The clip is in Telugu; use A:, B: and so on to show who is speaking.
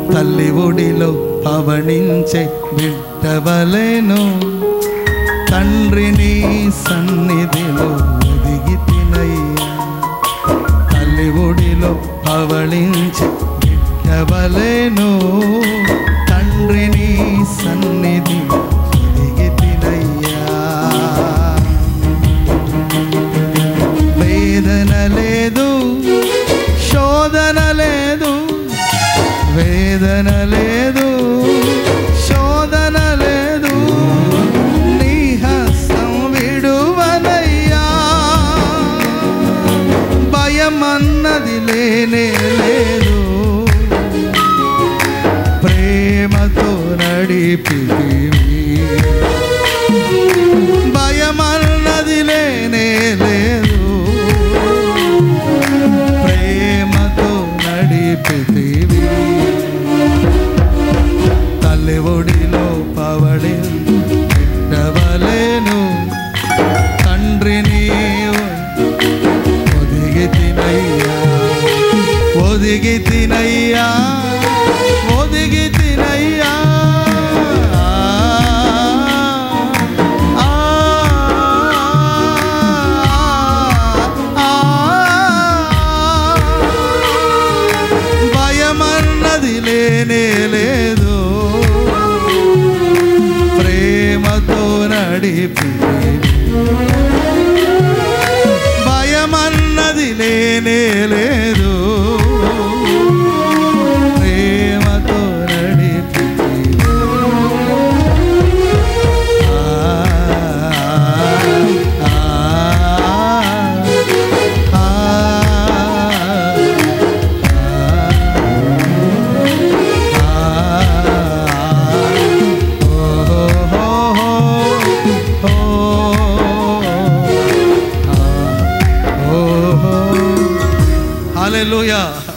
A: తల్లి ఒడిలో పవణించే బిడ్డవలేను తండ్రిని సన్నిధిలో ఒదిగి తినయ్యా తల్లి ఒడిలో పవళించి బిడ్డవలేను తండ్రిని సన్నిధి ఒదిగి తినయ్యా వేదన లేదు శోధన లేదు వేదన లేదు శోధన లేదు నీ హస్తం విడువనయ్యా భయం అన్నది లేనే లేదు ప్రేమతో నడిపితివి భయం అన్నది లేనే లేదు ప్రేమతో నడిపితివి తల్లి ఒడిలో పవడి బిడ్డవలేను తండ్రిని ఒదిగి తినయ్యా ఒదిగి తినయ్యా ఒదిగి తినయ్యా ఆ, ఆ, భయమన్నది లేనే లేదు ప్రేమతో నడిపి భయమన్నది లేనే లేదు ప్రేమతో నడిపి Hallelujah.